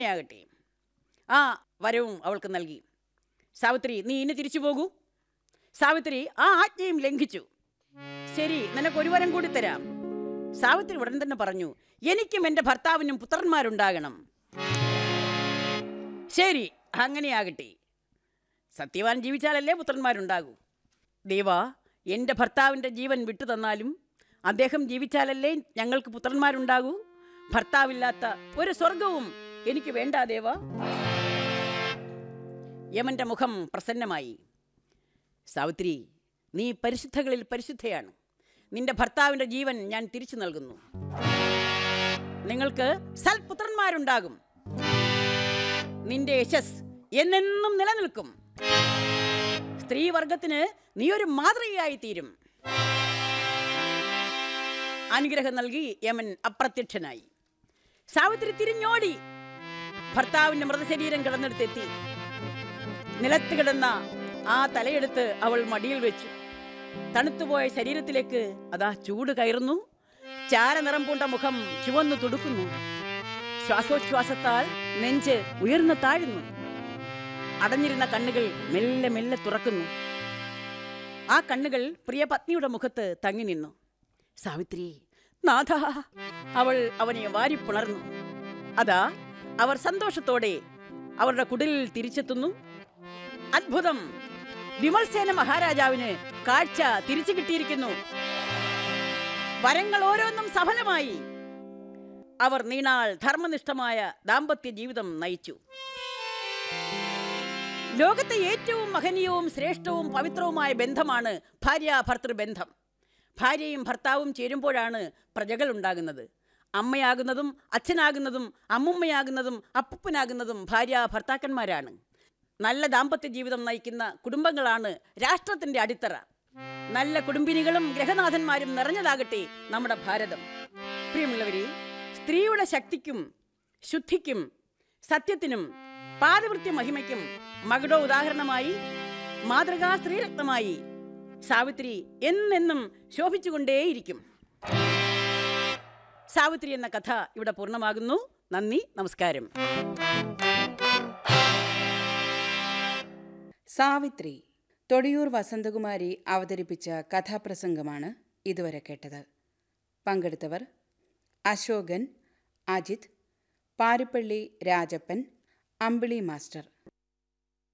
ആകട്ടെ ആ വരവും അവൾക്ക് നൽകി സാവിത്രി നീ ഇനി തിരിച്ചു പോകൂ സാവിത്രി ആ ആജ്ഞയും ലംഘിച്ചു ശരി നിനക്ക് ഒരു വരം കൂടി തരാം സാവിത്രി ഉടൻ തന്നെ പറഞ്ഞു എനിക്കും എൻ്റെ ഭർത്താവിനും പുത്രന്മാരുണ്ടാകണം ശരി അങ്ങനെയാകട്ടെ സത്യവാൻ ജീവിച്ചാലല്ലേ പുത്രന്മാരുണ്ടാകൂ ദേവ എൻ്റെ ഭർത്താവിൻ്റെ ജീവൻ വിട്ടു തന്നാലും അദ്ദേഹം ജീവിച്ചാലല്ലേ ഞങ്ങൾക്ക് പുത്രന്മാരുണ്ടാകൂ ഭർത്താവില്ലാത്ത ഒരു സ്വർഗവും എനിക്ക് വേണ്ട ദേവ യമന്റെ മുഖം പ്രസന്നമായി സാവിത്രി നീ പരിശുദ്ധകളിൽ പരിശുദ്ധയാണ് നിന്റെ ഭർത്താവിൻ്റെ ജീവൻ ഞാൻ തിരിച്ചു നൽകുന്നു നിങ്ങൾക്ക് സൽപുത്രന്മാരുണ്ടാകും നിന്റെ യശസ് എന്നെന്നും നിലനിൽക്കും സ്ത്രീവർഗത്തിന് നീ ഒരു മാതൃകയായി തീരും അനുഗ്രഹം നൽകി യമൻ അപ്രത്യക്ഷനായി സാവിത്രി തിരിഞ്ഞോടി ഭർത്താവിന്റെ മൃതശരീരം കിടന്നെടുത്തെത്തി നിലത്ത് കിടന്ന ആ തലയെടുത്ത് അവൾ മടിയിൽ വെച്ചു തണുത്തുപോയ ശരീരത്തിലേക്ക് അതാ ചൂട് കയറുന്നു ചാരനിറം പൂണ്ട മുഖം ചുവന്നു തുടുക്കുന്നു ശ്വാസോച്ഛ്വാസത്താൽ നെഞ്ച് ഉയർന്നു താഴുന്നു അടഞ്ഞിരുന്ന കണ്ണുകൾ മെല്ലെ മെല്ലെ തുറക്കുന്നു ആ കണ്ണുകൾ പ്രിയ പത്നിയുടെ മുഖത്ത് തങ്ങി നിന്നു സാവിത്രി നാഥ അവൾ അവനെ വാരിപ്പുണർന്നു അതാ അവർ സന്തോഷത്തോടെ അവരുടെ കുടിലിൽ തിരിച്ചെത്തുന്നു അത്ഭുതം വിമൽസേന മഹാരാജാവിന് കാഴ്ച തിരിച്ചു കിട്ടിയിരിക്കുന്നു വരങ്ങൾ ഓരോന്നും സഫലമായി അവർ നീണാൾ ധർമ്മനിഷ്ഠമായ ദാമ്പത്യ ജീവിതം നയിച്ചു ലോകത്തെ ഏറ്റവും മഹനീയവും ശ്രേഷ്ഠവും പവിത്രവുമായ ബന്ധമാണ് ഭാര്യ ഭർത്തൃബന്ധം ഭാര്യയും ഭർത്താവും ചേരുമ്പോഴാണ് പ്രജകൾ ഉണ്ടാകുന്നത് അമ്മയാകുന്നതും അച്ഛനാകുന്നതും അമ്മുമ്മയാകുന്നതും അപ്പൂപ്പനാകുന്നതും ഭാര്യ ഭർത്താക്കന്മാരാണ് നല്ല ദാമ്പത്യ ജീവിതം നയിക്കുന്ന കുടുംബങ്ങളാണ് രാഷ്ട്രത്തിന്റെ അടിത്തറ നല്ല കുടുംബിനികളും ഗ്രഹനാഥന്മാരും നിറഞ്ഞതാകട്ടെ നമ്മുടെ ഭാരതം പ്രിയമുള്ളവരെ സ്ത്രീയുടെ ശക്തിക്കും ശുദ്ധിക്കും സത്യത്തിനും പാതിവൃത്യ മഹിമയ്ക്കും മകുടോ ഉദാഹരണമായി മാതൃകാ സ്ത്രീരത്നമായി സാവിത്രി എന്നെന്നും ശോഭിച്ചുകൊണ്ടേയിരിക്കും സാവിത്രി എന്ന കഥ ഇവിടെ പൂർണ്ണമാകുന്നു നന്ദി നമസ്കാരം സാവിത്രി തൊടിയൂർ വസന്തകുമാരി അവതരിപ്പിച്ച കഥാപ്രസംഗമാണ് ഇതുവരെ കേട്ടത് പങ്കെടുത്തവർ അശോകൻ അജിത് പാരുപ്പള്ളി രാജപ്പൻ അമ്പിളി മാസ്റ്റർ